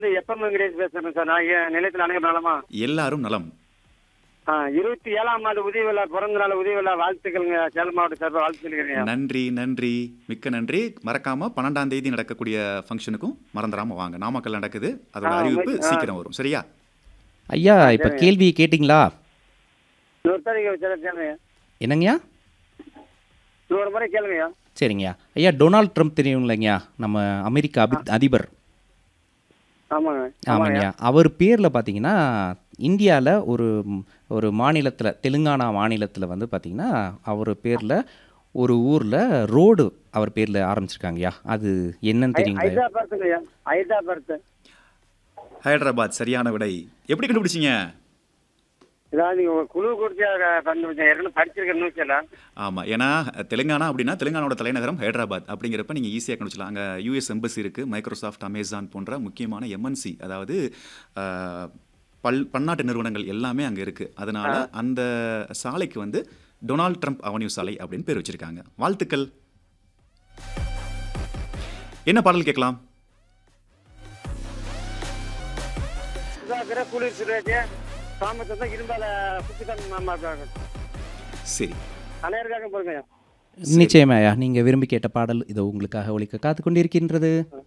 எப்பம் வெங்கடேஷ் பேசுறேன் சார் நான் ஏன் நிலையத்தில் அனைவரும் நலமா எல்லாரும் நலம் ஆ, இருபத்தி ஏழாம் ஆண்டு உதவி விழா பிறந்த நாள் உதவி விழா வாழ்த்துக்கள்ங்க சேலம் மாவட்ட சார்பாக வாழ்த்து சொல்லிக்கிறேன் நன்றி நன்றி மிக்க நன்றி மறக்காம பன்னெண்டாம் தேதி நடக்கக்கூடிய ஃபங்க்ஷனுக்கும் மறந்துடாம வாங்க நாமக்கல் நடக்குது அதோட ஆ, அறிவிப்பு ஆ. சீக்கிரம் வரும் சரியா ஐயா இப்போ கேள்வி கேட்டிங்களா இன்னொரு தாரிக்கு சார் கேளுங்க என்னங்கய்யா இன்னொரு முறை கேளுங்கய்யா சரிங்கய்யா ஐயா டொனால்ட் ட்ரம்ப் தெரியுங்களேங்கய்யா நம்ம அமெரிக்க அபி அதிபர் ஆமாங்க ஆமாங்கய்யா அவர் பேரில் பார்த்தீங்கன்னா இந்தியாவில் ஒரு ஒரு மாநிலத்தில் தெலுங்கானா மாநிலத்தில் வந்து பார்த்தீங்கன்னா அவர் பேரில் ஒரு ஊரில் ரோடு அவர் பேரில் ஆரம்பிச்சிருக்காங்கய்யா அது என்னன்னு தெரியுங்களா ஹைதராபாத்துங்கய்யா ஹைதராபாத் ஹைதராபாத் சரியான விடை எப்படி கண்டுபிடிச்சீங்க இதாவது நீங்க ஒரு குழு கொடுத்து கண்டுபிடிச்சேன் ஏற்கனவே படிச்சிருக்க நியூஸ் எல்லாம் ஆமாம் ஏன்னா தெலுங்கானா அப்படின்னா தெலுங்கானாவோட தலைநகரம் ஹைதராபாத் அப்படிங்கிறப்ப நீங்கள் ஈஸியாக கண்டுபிடிச்சலாம் அங்கே யூஎஸ் எம்பசி இருக்குது மைக்ரோசாஃப்ட் அமேசான் போன்ற முக்கியமான எம்என்சி அதாவது ஆஹ், பல் பன்னாட்டு நிறுவனங்கள் எல்லாமே அங்கே இருக்குது அதனால அந்த சாலைக்கு வந்து டொனால்ட் ட்ரம்ப் அவென்யூ சாலை அப்படின்னு பேர் வச்சிருக்காங்க வாழ்த்துக்கள் என்ன பாடல் கேட்கலாம் சுதாகர குளிர் சுரேஜ் சாமத்தை தான் இரும்பால புத்துக்கான மாமா இருக்காங்க சரி அனைவருக்காக போடுங்கய்யா நிச்சயமாயா நீங்கள் விரும்பி கேட்ட பாடல் இது உங்களுக்காக ஒழிக்க காத்து கொண்டிருக்கின்றது